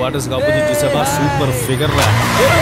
Quarters కాకపోతే చూసావా super figure రా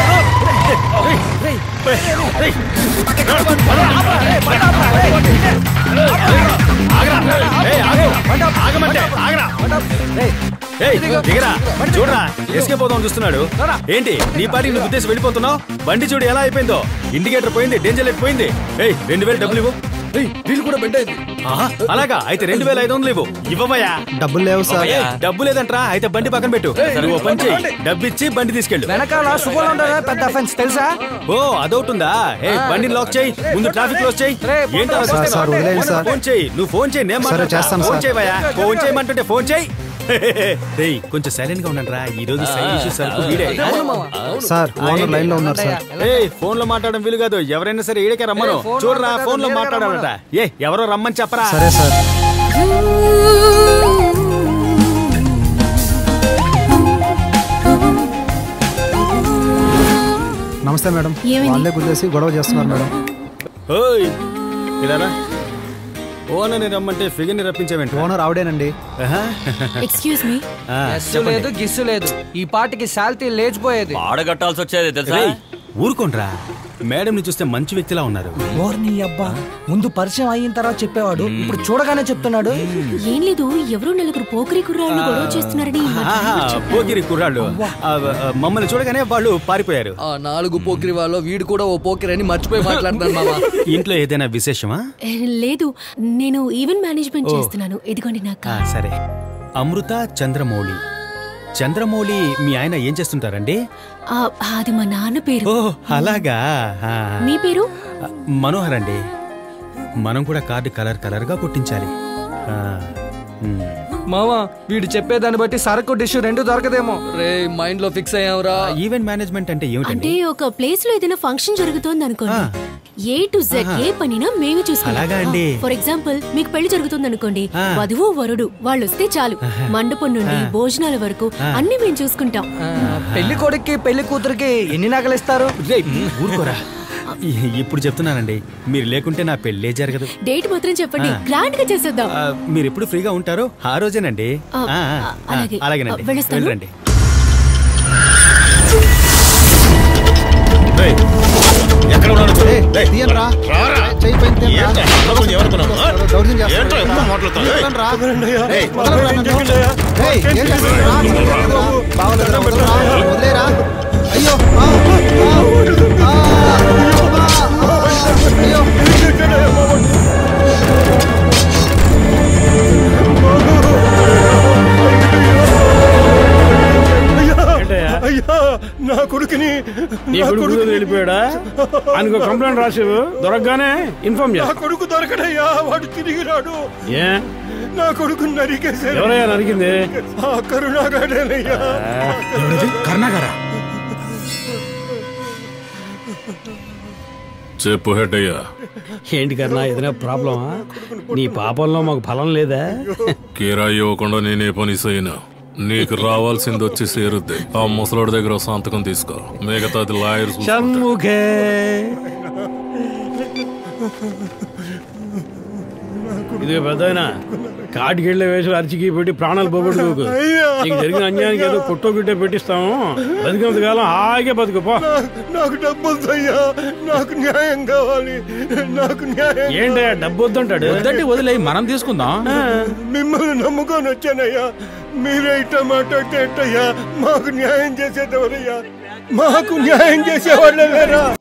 ఏయ్, ఆగు. ఆగమంటే, ఆగరా. ఏయ్, దిగరా చూడరా ఎస్కేప్ అవుదాం చూస్తున్నాడు ఏంటి నీ పాటికి నువ్వు ఉద్దేశం వెళ్ళిపోతున్నావు బండి చూడు ఎలా అయిపోయిందో ఇండికేటర్ పోయింది డేంజర్ లైట్ పోయింది ఏయ్ రెండు వేలు డబ్బులు ఇవ్వు వీళ్ళు కూడా బెండ్ అయింది ఆహా, అలాగా అయితే రెండు వేల ఐదు వందలు ఇవ్వు ఇవ్వమయ్యా డబ్బులు లేవు సార్ ఏయ్, డబ్బు లేదంట్రా అయితే బండి పక్కన పెట్టు నువ్వు ఓ పని చెయ్యి డబ్బు ఇచ్చి బండి తీసుకెళ్ళు వెనకాల శుభ్రం ఉండదా పెద్ద అఫెన్స్ తెలుసా ఓ అదొకటి ఉందా ఏ బండిని లాక్ చేయి ముందు ట్రాఫిక్ క్లోజ్ చేయి ఏంటి అలా సార్, చూస్తున్నావ్? సార్, వదిలేయండి సార్. ఫోన్ చేయి నువ్వు ఫోన్ చేయి నేను సరే, మాట్లాడతా. చేస్తాను ఫోన్ సార్. చేయవయ్యా ఫోన్ చేయమంటుంటే ఫోన్ చేయి రేయ్ కొంచెం సైలెంట్ గా ఉండండి రా ఈ రోజు సైడ్ ఇష్యూ సరుకు వీడే సార్ ఓనర్ లైన్ లో ఉన్నారు సార్ ఏయ్ ఫోన్ లో మాట్లాడడం వీలు కాదు ఎవరైనా సరే ఈడకే రమ్మను చూడరా ఫోన్ లో మాట్లాడాలట ఏ ఎవరో రమ్మని చెప్పరా సరే సార్ నమస్తే మేడం ఏమైంది? వాళ్ళే గుద్దేసి గొడవ చేస్తున్నారు మేడం ఓయ్ ఇలారా ఓనని రమ్మంటే ఫిగర్ ని రప్పించావేంటి ఓనర్ ఆవిడేనండి ఎక్స్క్యూజ్ మీ ఎస్సు లేదు గిస్సు లేదు ఈ పాటికి శాల్తీ లేచిపోయేది ఆడగట్టాల్సి వచ్చేది తెలుసా రేయ్, ఊరుకోండ్రా మేడం ని చూస్తే మంచి వ్యక్తిలా ఉన్నారు ఓర్ని అబ్బా ముందు పరిచయం అయిన తర్వాత చెప్పేవాడు ఇప్పుడు చూడగానే చెప్తున్నాడు ఏం లేదు ఎవరో నలుగురు పోకరి కుర్రాళ్ళు గొడవ చేస్తున్నారని ఈ మధ్య ఆహా, పోకిరి కుర్రాళ్ళు ఆ, ఆ, మమ్మల్ని చూడగానే వాళ్ళు పారిపోయారు ఆ నాలుగు పోకిరి వాళ్ళు వీడు కూడా ఓ పోకిరి అని మర్చిపోయి మాట్లాడుతున్నాను మామ ఇంట్లో ఏదైనా విశేషమా ఏ, లేదు నేను ఈవెంట్ మేనేజ్మెంట్ చేస్తున్నాను ఇదిగోండి నా ఆ, కార్ సరే అమృత చంద్రమౌళి చంద్రమౌళి మీ ఆయన ఏం చేస్తుంటారండి ఆ, అది మా నాన్న పేరు ఓ అలాగా ఆ. మీ పేరు ఆ, మనోహర్ అండి మనం కూడా కార్డు కలర్ కలర్ గా కొట్టించాలి ఆ, ఉమ్. మామ వీడు చెప్పేదాన్ని బట్టి సరకు డిష్ రెండు దొరకదేమో రే మైండ్ లో ఫిక్స్ అయ్యావురా ఈవెంట్ మేనేజ్మెంట్ అంటే ఏమిటండి అంటే ఒక ప్లేస్ లో ఏదైనా ఫంక్షన్ జరుగుతోంది అనుకోండి ఏ టు జెడ్ ఏ పనినా మేమే అలాగా అండి. చూసుకుంటాం ఫర్ ఎగ్జాంపుల్ మీకు పెళ్లి జరుగుతుంది అనుకోండి ఆ. వధువు వరుడు వాళ్ళు వస్తే చాలు మండపం నుండి భోజనాల వరకు అన్ని మేము చూసుకుంటాం ఆ, పెళ్లి కొడుక్కి పెళ్లి కూతురికి ఎన్ని నగలు ఇస్తారు రేయ్, ఊరుకోరా ఇ- ఇప్పుడు చెప్తున్నానండి మీరు లేకుంటే నా పెళ్ళే జరగదు డేట్ మాత్రం చెప్పండి గ్రాండ్ గా చేసేద్దాం ఆ, మీరు ఎప్పుడు ఫ్రీగా ఉంటారో ఆ రోజేనండి ఆ, ఆ, ఆ, ఆ, అలాగే. అలాగేనండి ఆ, వెళ్ళొస్తాను. వెళ్ళండి ఎక్కడ ఉన్నాడు చూడు. ఏయ్, ఏయ్, తీయండిరా. రారా. చెయ్యి పైన తీయండిరా. ఏంట్రా, ఎవరు ఎవరుకున్నావు? ఆ? దౌర్జన్యం చేస్తున్నారు. ఏంట్రా, ఎక్కువ మాట్లాడుతావు? ఏయ్, వదలండిరా. ఏయ్, వదలండిరా నన్ను. ఏయ్, ఏం చేస్తున్నావురా? వదలరా. బావలేదురా, వదలరా. వదిలేరా. అయ్యో ఆ, ఆ, ఆ, ఆ, అయ్యో అయ్యా నా కొడుకుని నీ నా కొడుకు కొడుకు వెళ్ళిపోయాడా ఆయనకు కంప్లైంట్ రాసేవు దొరకగానే ఇన్ఫార్మ్ నా చేస్తా కొడుకు దొరకడయ్యా వాడు తిరిగి రాడు ఏ నా కొడుకు నరికేశారు ఎవరయ్యా నరికింది ఆ కరుణాగాడేనయ్యా కర్ణాగారా చెప్పు హెడ్ అయ్యా ఏంటి కన్నా ఏదైనా ప్రాబ్లమా నీ పాపంలో మాకు ఫలం లేదా కిరాయి ఇవ్వకుండా నేనే పని చేయను నీకు రావాల్సింది వచ్చి సేరుద్ది ఆ ముసలోడి దగ్గర ఓ సంతకం తీసుకో మిగతాది లాయర్ చూసుకుంటాడు. షణ్ముఖే ఇదిగో పెద్దయినా కాటికి వెళ్ళే వేసి అరిచికి పెట్టి ప్రాణాలు పోగొట్టుకోకు నీకు జరిగిన అన్యాయానికి ఏదో పుట్టో గిట్టో పెట్టిస్తాము బతికినంత కాలం హాయిగా బతుకుపో నాకు డబ్బు వద్దయ్యా నాకు న్యాయం కావాలి నాకు న్యాయం ఏంటయ్యా డబ్బు వద్దంటాడు వద్దంటే వదిలే మనం తీసుకుందాం మిమ్మల్ని నమ్ముకొని వచ్చానయ్యా మీరే ఇట్ట మాట్లాడితే ఎట్టయ్యా మాకు న్యాయం చేసేదెవరయ్యా మాకు న్యాయం చేసేవాళ్ళే లేరా